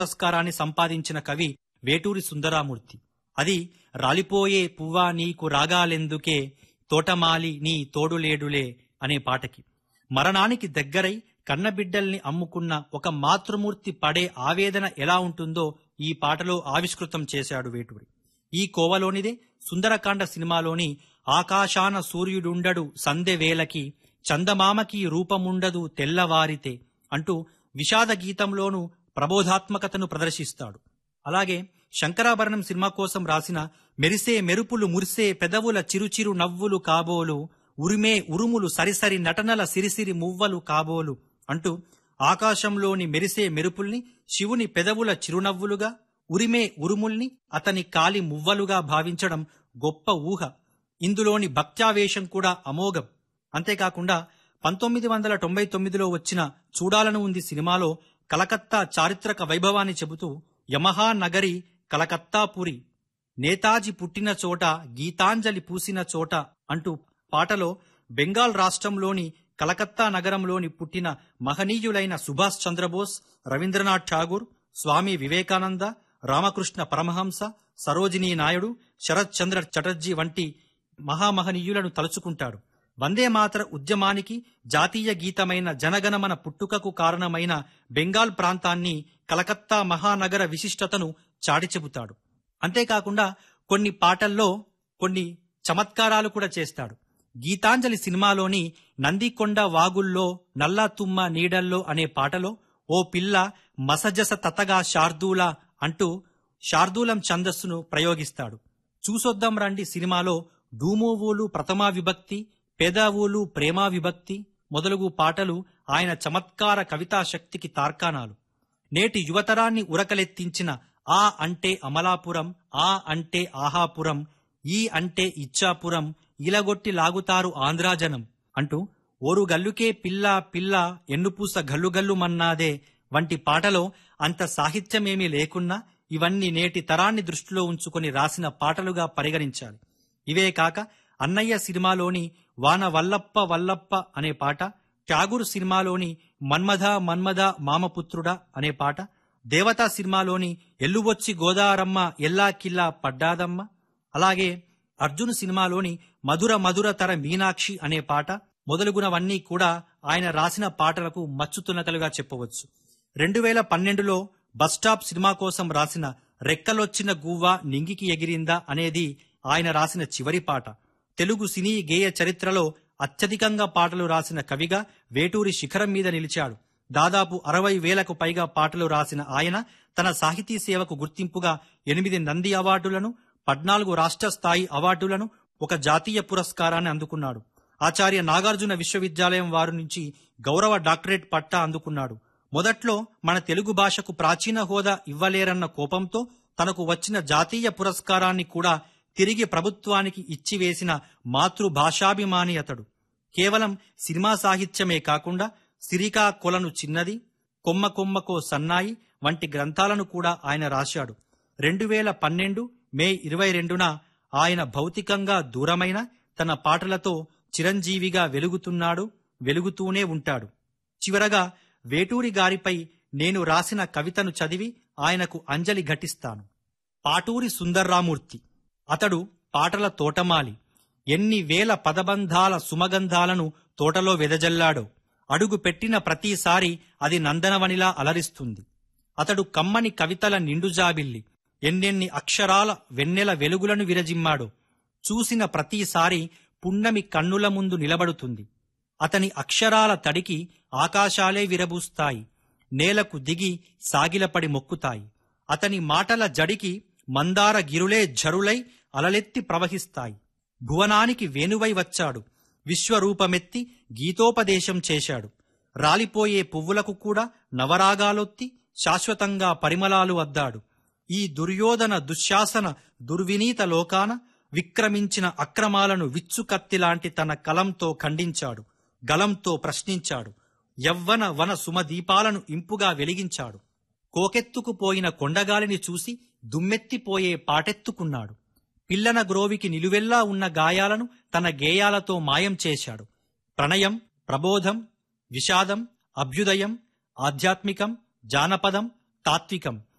పురస్కారాన్ని సంపాదించిన కవి వేటూరి సుందరామూర్తి అది రాలిపోయే పువ్వా నీకు రాగాలెందుకే తోటమాలి నీ తోడులేడులే అనే పాటకి మరణానికి దగ్గరై కన్నబిడ్డల్ని అమ్ముకున్న ఒక మాతృమూర్తి పడే ఆవేదన ఎలా ఉంటుందో ఈ పాటలో ఆవిష్కృతం చేశాడు వేటూరి ఈ కోవలోనిదే సుందరకాండ సినిమాలోని ఆకాశాన సూర్యుడుండడు సందె వేలకి చందమామకి రూపముండదు తెల్లవారితే అంటూ విషాద గీతంలోనూ ప్రబోధాత్మకతను ప్రదర్శిస్తాడు అలాగే శంకరాభరణం సినిమా కోసం రాసిన మెరిసే మెరుపులు మురిసే పెదవుల చిరుచిరు నవ్వులు కాబోలు ఉరిమే ఉరుములు సరిసరి నటనల సిరిసిరి మువ్వలు కాబోలు అంటూ ఆకాశంలోని మెరిసే మెరుపుల్ని శివుని పెదవుల చిరునవ్వులుగా ఉరిమే ఉరుముల్ని అతని కాలి మువ్వలుగా భావించడం గొప్ప ఊహ ఇందులోని భక్త్యావేశం కూడా అమోఘం అంతేకాకుండా పంతొమ్మిది వందల తొంభై తొమ్మిదిలో వచ్చిన చూడాలను ఉంది సినిమాలో కలకత్తా చారిత్రక వైభవాన్ని చెబుతూ యమహా నగరి కలకత్తాపురి నేతాజీ పుట్టిన చోట గీతాంజలి పూసిన చోట అంటూ పాటలో బెంగాల్ రాష్ట్రంలోని కలకత్తా నగరంలోని పుట్టిన మహనీయులైన సుభాష్ చంద్రబోస్ రవీంద్రనాథ్ ఠాగూర్ స్వామి వివేకానంద రామకృష్ణ పరమహంస సరోజినీ నాయుడు శరత్ చంద్ర చటర్జీ వంటి మహామహనీయులను తలుచుకుంటాడు వందే మాతర ఉద్యమానికి జాతీయ గీతమైన జనగణమన పుట్టుకకు కారణమైన బెంగాల్ ప్రాంతాన్ని కలకత్తా మహానగర విశిష్టతను చాటి చెబుతాడు అంతేకాకుండా కొన్ని పాటల్లో కొన్ని చమత్కారాలు కూడా చేస్తాడు గీతాంజలి సినిమాలోని నందికొండ వాగుల్లో నల్లా తుమ్మ నీడల్లో అనే పాటలో ఓ పిల్ల మసజస తతగా శార్దూల అంటూ శార్దూలం ఛందస్సును ప్రయోగిస్తాడు చూసొద్దాం రండి సినిమాలో డూమోవూలు ప్రథమా విభక్తి పేదావూలు ప్రేమా విభక్తి మొదలగు పాటలు ఆయన చమత్కార కవితా శక్తికి తార్కాణాలు నేటి యువతరాన్ని ఉరకలెత్తించిన ఆ అంటే అమలాపురం ఆ అంటే ఆహాపురం ఈ అంటే ఇచ్చాపురం ఇలగొట్టి లాగుతారు ఆంధ్రాజనం అంటూ ఓరు గల్లుకే పిల్ల పిల్ల ఎన్నుపూస గల్లుగల్లు మన్నాదే వంటి పాటలో అంత సాహిత్యమేమీ లేకున్నా ఇవన్నీ నేటి తరాన్ని దృష్టిలో ఉంచుకొని రాసిన పాటలుగా పరిగణించాలి ఇవే కాక అన్నయ్య సినిమాలోని వాన వల్లప్ప వల్లప్ప అనే పాట ఠాగూర్ సినిమాలోని మన్మథ మన్మథ మామపుత్రుడా అనే పాట దేవతా సినిమాలోని ఎల్లువొచ్చి గోదారమ్మ ఎల్లా కిల్లా పడ్డాదమ్మ అలాగే అర్జున్ సినిమాలోని మధుర మధుర తర మీనాక్షి అనే పాట మొదలుగునవన్నీ కూడా ఆయన రాసిన పాటలకు మచ్చుతున్నతలుగా చెప్పవచ్చు రెండు వేల పన్నెండులో బస్టాప్ సినిమా కోసం రాసిన రెక్కలొచ్చిన గువ్వ నింగికి ఎగిరిందా అనేది ఆయన రాసిన చివరి పాట తెలుగు సినీ గేయ చరిత్రలో అత్యధికంగా పాటలు రాసిన కవిగా వేటూరి శిఖరం మీద నిలిచాడు దాదాపు అరవై వేలకు పైగా పాటలు రాసిన ఆయన తన సాహితీ సేవకు గుర్తింపుగా ఎనిమిది నంది అవార్డులను పద్నాలుగు రాష్ట్ర స్థాయి అవార్డులను ఒక జాతీయ పురస్కారాన్ని అందుకున్నాడు ఆచార్య నాగార్జున విశ్వవిద్యాలయం వారి నుంచి గౌరవ డాక్టరేట్ పట్టా అందుకున్నాడు మొదట్లో మన తెలుగు భాషకు ప్రాచీన హోదా ఇవ్వలేరన్న కోపంతో తనకు వచ్చిన జాతీయ పురస్కారాన్ని కూడా తిరిగి ప్రభుత్వానికి ఇచ్చివేసిన మాతృభాషాభిమాని అతడు కేవలం సినిమా సాహిత్యమే కాకుండా సిరికా కొలను చిన్నది కొమ్మ కొమ్మకో సన్నాయి వంటి గ్రంథాలను కూడా ఆయన రాశాడు రెండు వేల పన్నెండు మే ఇరవై రెండున ఆయన భౌతికంగా దూరమైన తన పాటలతో చిరంజీవిగా వెలుగుతున్నాడు వెలుగుతూనే ఉంటాడు చివరగా వేటూరి గారిపై నేను రాసిన కవితను చదివి ఆయనకు అంజలి ఘటిస్తాను పాటూరి సుందర్రామూర్తి అతడు పాటల తోటమాలి ఎన్ని వేల పదబంధాల సుమగంధాలను తోటలో వెదజల్లాడో అడుగు పెట్టిన ప్రతిసారి అది నందనవనిలా అలరిస్తుంది అతడు కమ్మని కవితల నిండుజాబిల్లి ఎన్నెన్ని అక్షరాల వెన్నెల వెలుగులను విరజిమ్మాడో చూసిన ప్రతిసారి పున్నమి కన్నుల ముందు నిలబడుతుంది అతని అక్షరాల తడికి ఆకాశాలే విరబూస్తాయి నేలకు దిగి సాగిలపడి మొక్కుతాయి అతని మాటల జడికి మందార గిరులే జరులై అలలెత్తి ప్రవహిస్తాయి భువనానికి వేణువై వచ్చాడు విశ్వరూపమెత్తి గీతోపదేశం చేశాడు రాలిపోయే పువ్వులకు కూడా నవరాగాలొత్తి శాశ్వతంగా పరిమళాలు అద్దాడు ఈ దుర్యోధన దుశ్శాసన దుర్వినీత లోకాన విక్రమించిన అక్రమాలను విచ్చుకత్తిలాంటి తన కలంతో ఖండించాడు గలంతో ప్రశ్నించాడు యవ్వన వన సుమదీపాలను ఇంపుగా వెలిగించాడు కోకెత్తుకుపోయిన కొండగాలిని చూసి దుమ్మెత్తిపోయే పాటెత్తుకున్నాడు పిల్లన గ్రోవికి నిలువెల్లా ఉన్న గాయాలను తన గేయాలతో మాయం చేశాడు ప్రణయం ప్రబోధం విషాదం అభ్యుదయం ఆధ్యాత్మికం జానపదం తాత్వికం